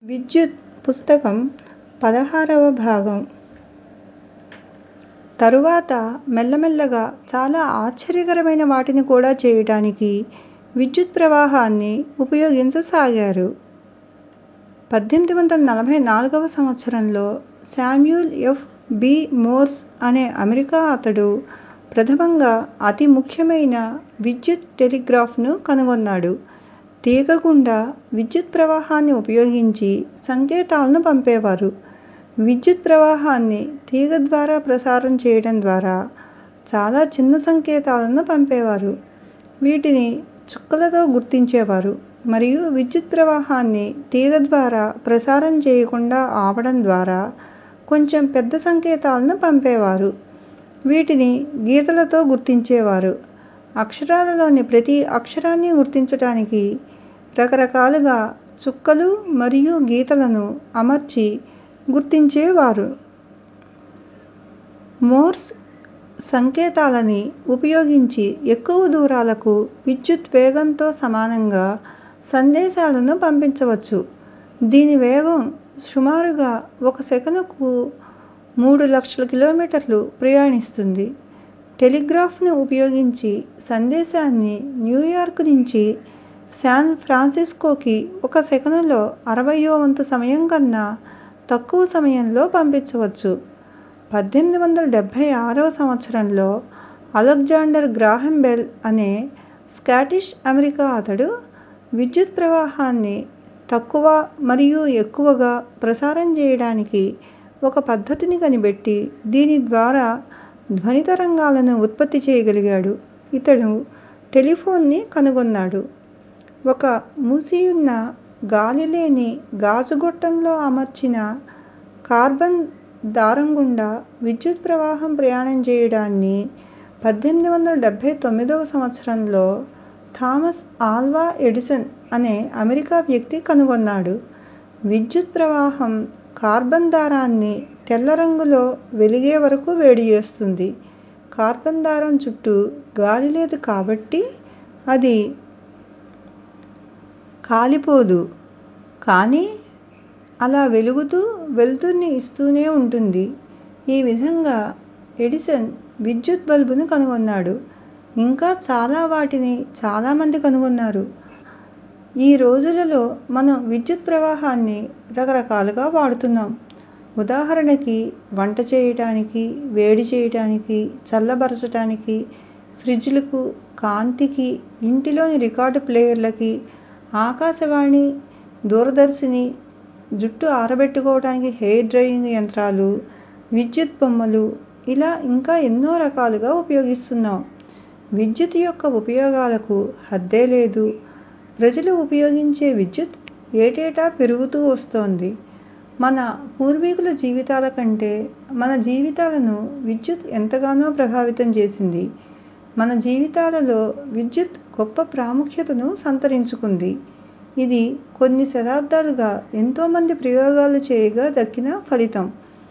విద్యుత్ పుస్తకం పదహారవ భాగం తరువాత మెల్లమెల్లగా చాలా ఆశ్చర్యకరమైన వాటిని కూడా చేయటానికి విద్యుత్ ప్రవాహాన్ని ఉపయోగించసాగారు. పద్దెనిమిది వందల నలభై నాలుగవ సంవత్సరంలో శామ్యూల్ ఎఫ్. బి. మోర్స్ అనే అమెరికా అతడు ప్రథమంగా అతి ముఖ్యమైన విద్యుత్ టెలిగ్రాఫ్ ను కనుగొన్నాడు. తీగ గుండా విద్యుత్ ప్రవాహాన్ని ఉపయోగించి సంకేతాలను పంపేవారు. విద్యుత్ ప్రవాహాన్ని తీగ ద్వారా ప్రసారం చేయడం ద్వారా చాలా చిన్న సంకేతాలను పంపేవారు. వీటిని చుక్కలతో గుర్తించేవారు మరియు విద్యుత్ ప్రవాహాన్ని తీగ ద్వారా ప్రసారం చేయకుండా ఆపడం ద్వారా కొంచెం పెద్ద సంకేతాలను పంపేవారు. వీటిని గీతలతో గుర్తించేవారు. అక్షరాలలోని ప్రతి అక్షరాన్ని గుర్తించటానికి రకరకాలుగా చుక్కలు మరియు గీతలను అమర్చి గుర్తించేవారు. మోర్స్ సంకేతాలని ఉపయోగించి ఎక్కువ దూరాలకు విద్యుత్ వేగంతో సమానంగా సందేశాలను పంపించవచ్చు. దీని వేగం సుమారుగా ఒక సెకనుకు మూడు లక్షల కిలోమీటర్లు ప్రయాణిస్తుంది. టెలిగ్రాఫ్ ను ఉపయోగించి సందేశాన్ని న్యూయార్క్ నుంచి శాన్ ఫ్రాన్సిస్కోకి ఒక సెకనులో అరవయ్యో వంతు సమయం కన్నా తక్కువ సమయంలో పంపించవచ్చు. పద్దెనిమిది వందల డెబ్బై ఆరువ సంవత్సరంలో అలెగ్జాండర్ గ్రాహం బెల్ అనే స్కాటిష్ అమెరికా అతడు విద్యుత్ ప్రవాహాన్ని తక్కువ మరియు ఎక్కువగా ప్రసారం చేయడానికి ఒక పద్ధతిని కనిపెట్టి దీని ద్వారా ధ్వని తరంగాలను ఉత్పత్తి చేయగలిగాడు. ఇతడు టెలిఫోన్ ని కనుగొన్నాడు. ఒక మూసియున్న గాలి లేని గాజు గొట్టంలో అమర్చిన కార్బన్ దారం గుండా విద్యుత్ ప్రవాహం ప్రయాణం చేయడాన్ని పద్దెనిమిది వందల డెబ్బై తొమ్మిదివ సంవత్సరంలో థామస్ ఆల్వా ఎడిసన్ అనే అమెరికా వ్యక్తి కనుగొన్నాడు. విద్యుత్ ప్రవాహం కార్బన్ దారాన్ని తెల్ల రంగులో వెలిగే వరకు వేడిచేస్తుంది. కార్బన్ దారం చుట్టూ గాలి లేదు కాబట్టి అది కాలిపోదు కానీ అలా వెలుగుతూ వెలుతురుని ఇస్తూనే ఉంటుంది. ఈ విధంగా ఎడిసన్ విద్యుత్ బల్బును కనుగొన్నాడు. ఇంకా చాలా వాటిని చాలా మంది కనుగొన్నారు. ఈ రోజులలో మనం విద్యుత్ ప్రవాహాన్ని రకరకాలుగా వాడుతున్నాం. ఉదాహరణకి వంట చేయటానికి, వేడి చేయటానికి, చల్లబరచటానికి, ఫ్రిజ్ లకు, కాంతికి, ఇంటిలోని రికార్డు ప్లేయర్లకి, ఆకాశవాణి, దూరదర్శిని, జుట్టు ఆరబెట్టుకోవటానికి హెయిర్ డ్రయింగ్ యంత్రాలు, విద్యుత్ బొమ్మలు ఇలా ఇంకా ఎన్నో రకాలుగా ఉపయోగిస్తున్నాం. విద్యుత్ యొక్క ఉపయోగాలకు హద్దే లేదు. ప్రజలు ఉపయోగించే విద్యుత్ ఏటేటా పెరుగుతూ వస్తోంది. మన పూర్వీకుల జీవితాల కంటే మన జీవితాలను విద్యుత్ ఎంతగానో ప్రభావితం చేసింది. మన జీవితాలలో విద్యుత్ గొప్ప ప్రాముఖ్యతను సంతరించుకుంది. ఇది కొన్ని శతాబ్దాలుగా ఎంతో మంది ప్రయోగాలు చేయగా దక్కిన ఫలితం.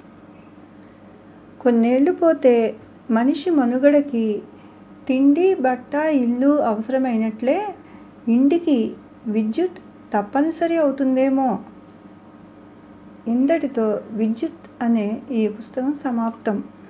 కొన్నేళ్ళు పోతే మనిషి మనుగడకి తిండి, బట్ట, ఇల్లు అవసరమైనట్లే ఇంటికి విద్యుత్ తప్పనిసరి అవుతుందేమో. ఇంతటితో విద్యుత్ అనే ఈ పుస్తకం సమాప్తం.